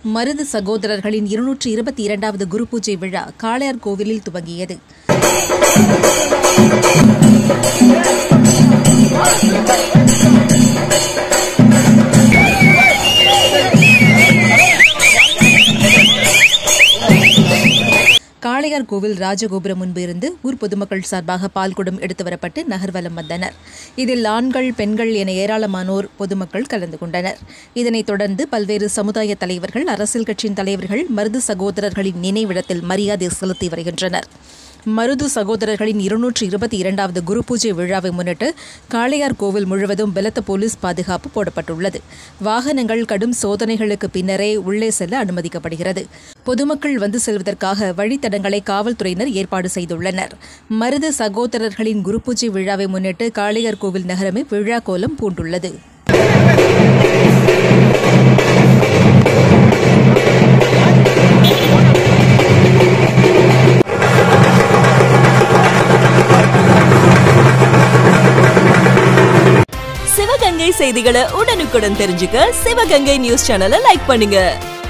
மருது சகோதரர்களின் இருநூற்றி இருபத்தி இரண்டாவது குரு பூஜை விழா காளையார் கோவிலில் துவங்கியது காளையார் கோவில் ராஜகோபுரம் முன்பு இருந்து ஊர் பொதுமக்கள் சார்பாக பால்குடம் எடுத்து வரப்பட்டு நகர்வலம் வந்தனர் இதில் ஆண்கள் பெண்கள் என ஏராளமானோர் பொதுமக்கள் கலந்து கொண்டனர் இதனைத் தொடர்ந்து பல்வேறு சமுதாய தலைவர்கள் அரசியல் கட்சியின் தலைவர்கள் மருது சகோதரர்களின் நினைவிடத்தில் மரியாதை செலுத்தி வருகின்றனர் மருது சகோதரர்களின் இருநூற்றி இருபத்தி இரண்டாவது குரு பூஜை விழாவை முன்னிட்டு காளையார் கோவில் முழுவதும் பலத்த போலீஸ் பாதுகாப்பு போடப்பட்டுள்ளது வாகனங்கள் கடும் சோதனைகளுக்கு பின்னரே உள்ளே செல்ல அனுமதிக்கப்படுகிறது பொதுமக்கள் வந்து செல்வதற்காக வழித்தடங்களை காவல்துறையினர் ஏற்பாடு செய்துள்ளனர் மருது சகோதரர்களின் குரு பூஜை விழாவை முன்னிட்டு காளையார் கோவில் நகரமே விழா கோலம் பூண்டுள்ளது சிவகங்கை செய்திகளை உடனுக்குடன் தெரிஞ்சுக்க சிவகங்கை நியூஸ் சேனலை லைக் பண்ணுங்க